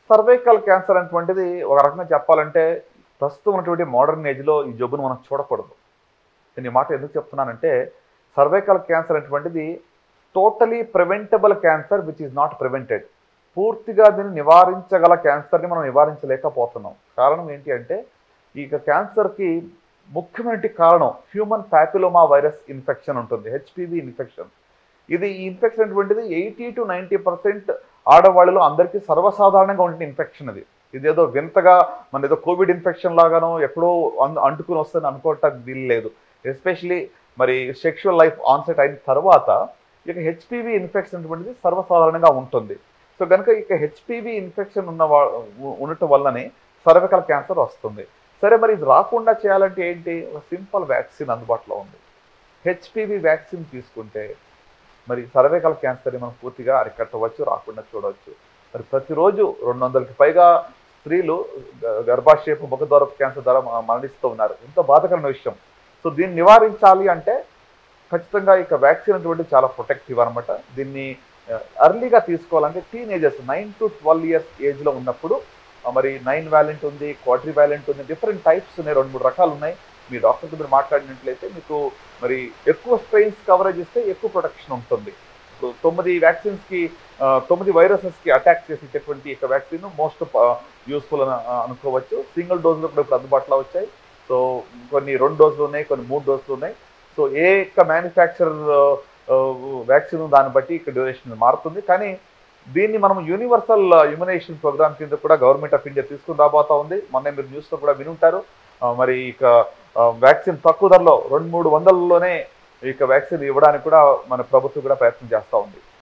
cervical cancer అనేటువంటిది ఒక రకంగా చెప్పాలంటే ప్రస్తుతం ఉన్నటువంటి మోడర్న్ ఏజ్లో ఈ జబ్బును మనం చూడకూడదు నేను ఈ మాట ఎందుకు చెప్తున్నానంటే సర్వైకల్ క్యాన్సర్ అనేటువంటిది totally preventable cancer which is not prevented పూర్తిగా దీన్ని నివారించగల క్యాన్సర్ని మనం నివారించలేకపోతున్నాం కారణం ఏంటి అంటే ఇక క్యాన్సర్కి ముఖ్యమైన కారణం హ్యూమన్ ప్యాపిలోమా వైరస్ ఇన్ఫెక్షన్ ఉంటుంది హెచ్పివి ఇన్ఫెక్షన్ ఇది ఈ ఇన్ఫెక్షన్ అనేటువంటిది ఎయిటీ టు నైంటీ పర్సెంట్ ఆడవాళ్ళలో అందరికీ సర్వసాధారణంగా ఉంటుంది ఇన్ఫెక్షన్ ఇది ఇదేదో వింతగా మన ఏదో కోవిడ్ ఇన్ఫెక్షన్ లాగానో ఎక్కడో అన్- అంటుకుని వస్తుందని అనుకోవటానికి వీలు లేదు ఎస్పెషలీ మరి సెక్షువల్ లైఫ్ ఆన్సెట్ అయిన తర్వాత ఇక హెచ్పివి ఇన్ఫెక్షన్ అనేటువంటిది సర్వసాధారణంగా ఉంటుంది సో కనుక ఇక హెచ్పివి ఇన్ఫెక్షన్ ఉన్న వా ఉ- ఉండటం వల్లనే సర్వికల్ క్యాన్సర్ వస్తుంది సరే మరి ఇది రాకుండా చేయాలంటే ఏంటి ఒక సింపుల్ వ్యాక్సిన్ అందుబాటులో ఉంది హెచ్పివి వ్యాక్సిన్ తీసుకుంటే మరి సర్వైకల్ క్యాన్సర్ని మనం పూర్తిగా అరికట్టవచ్చు రాకుండా చూడవచ్చు మరి ప్రతిరోజు రెండు వందలకి పైగా స్త్రీలు గ- గర్భాశయపు ముఖద్వారపు క్యాన్సర్ ద్వారా మ- మరణిస్తూ ఉన్నారు ఎంత బాధకరమైన విషయం సో దీన్ని నివారించాలి అంటే ఖచ్చితంగా ఇక వ్యాక్సిన్ అటువంటి చాలా ప్రొటెక్టివ్ అనమాట దీన్ని అర్లీగా తీసుకోవాలంటే teenagers nine to twelve years ఏజ్లో ఉన్నప్పుడు ఆ, మరి నైన్ వ్యాలెంట్ ఉంది క్వార్టరీ వ్యాలెంట్ ఉంది డిఫరెంట్ టైప్స్ ఉన్నాయి రెండు మూడు రకాలు ఉన్నాయి మీ డాక్టర్తో మీరు మాట్లాడినట్లయితే మీకు మరి ఎక్కువ స్ట్రెయిన్స్ కవరేజ్ ఇస్తే ఎక్కువ ప్రొటెక్షన్ ఉంటుంది సో తొమ్మిది వ్యాక్సిన్స్కి తొమ్మిది వైరసెస్కి అటాక్ చేసేటటువంటి ఇక వ్యాక్సిన్ మోస్ట్ యూస్ఫుల్ అని ఆ, అనుకోవచ్చు సింగిల్ డోసులు కూడా ఇప్పుడు అందుబాటులో వచ్చాయి సో కొన్ని రెండు డోసులు ఉన్నాయి కొన్ని మూడు డోసులు ఉన్నాయి సో ఏ యొక్క మ్యానుఫ్యాక్చరర్ వ్యాక్సిన్ దాన్ని బట్టి ఇక్కడ డ్యూరేషన్ మారుతుంది కానీ దీన్ని మనం యూనివర్సల్ ఇమ్యునేషన్ ప్రోగ్రామ్ కింద కూడా గవర్నమెంట్ ఆఫ్ ఇండియా తీసుకుని రాబోతా ఉంది మొన్న మీరు న్యూస్లో కూడా వినుంటారు ఆ, మరి ఇక వ్యాక్సిన్ తక్కువ ధరలో రెండు మూడు వందలలోనే ఇక వ్యాక్సిన్ ఇవ్వడానికి కూడా మన ప్రభుత్వం కూడా ప్రయత్నం చేస్తూ ఉంది